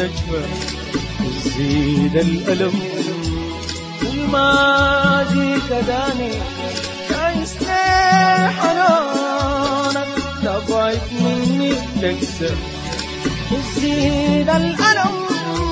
النجمة وتزيد الألم كل ما جيت داني عايز حنانك تبعد مني تكسر وتزيد الألم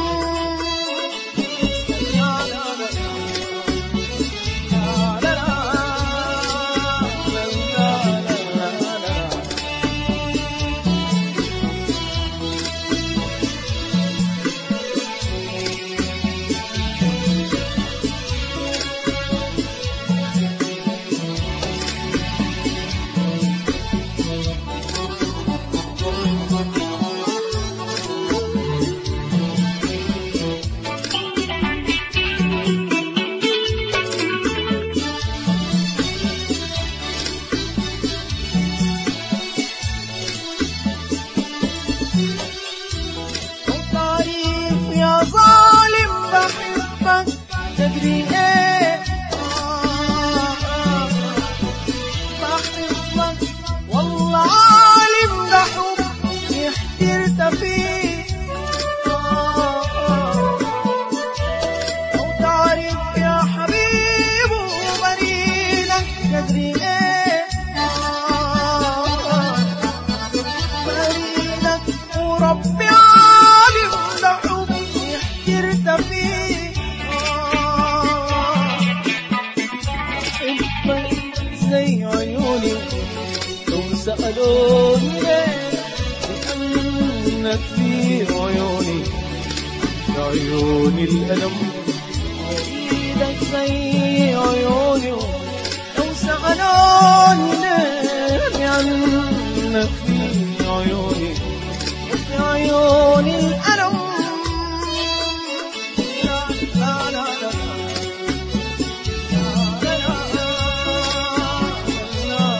تعريف يا ظالم بحبك تدري ايه آه، بحبك والله عالم ده حب احترت فيه آه، آه. لو تعرف يا حبيب وبريدك تدري ايه آه، بريدك وربي عالم ده حب احترت فيه آه، انت زي عيوني لو سألوني ليه لأنك في عيوني في عيوني الألم ايدك زي عيوني لو سألوني ليه لأنك في عيوني وفي عيوني الألم لا لا لا لا لا لا لا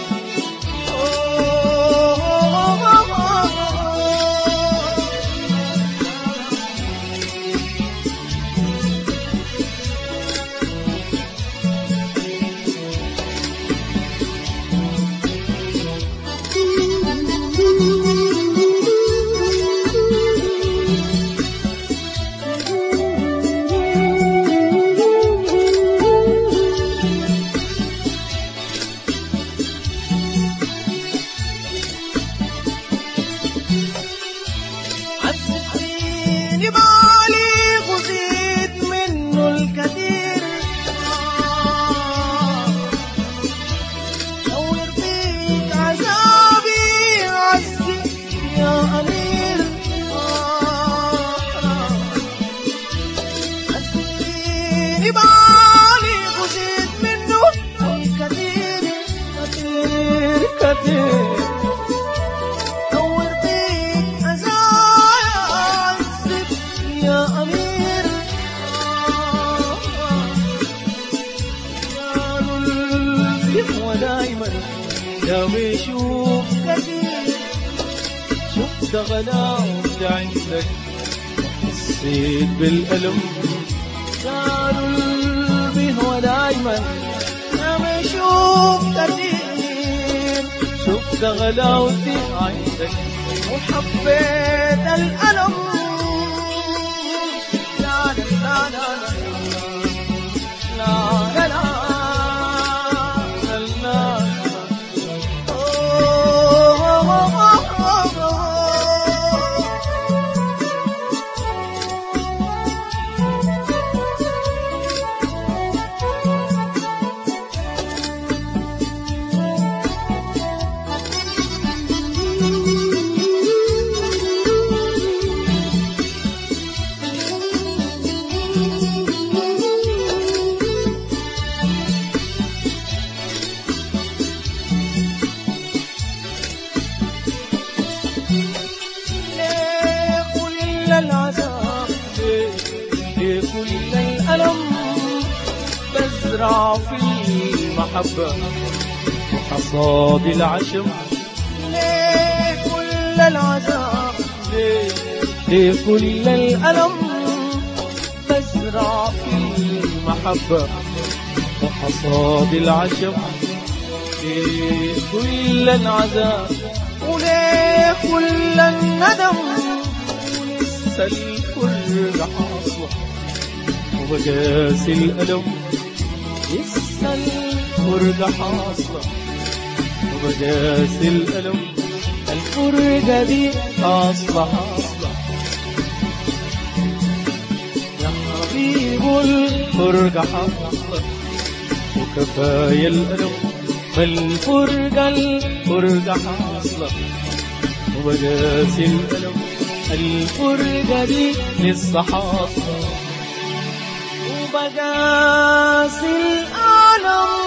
عذبتيني بالي وزيد منه الكثير لو يرضيك عذابي عذب يا أمير عذبتيني بالي وزيد منه الكثير كثير كثير نور بيك أزايا عذب يا أمير يا للبي ودايما يا بيشوف كثير شفت غلاوة عندك حسيت بالألم قالوا البي ودايما يا بيشوف كثير شفت غلاوتي عندك وحبيت الألم لا لا لا لا لا لا لا لا لا ليه كل العذاب ليه ليه كل الألم بزرع في المحبة وحصاد العشم ليه كل العذاب ليه ليه كل الألم بزرع في المحبة وحصاد العشم ليه كل العذاب وليه كل الندم ولسه الفرقة حاصلة وبقاس الألم لسه الفرقة حاصلة وبقاس الألم الفرقة دي حاصلة حاصلة يا حبيب الفرقة حاصلة وكفاية الألم فالفرقة الفرقة حاصلة وبقاس الألم الفرقة دي لسه حاصلة وبقاس الألم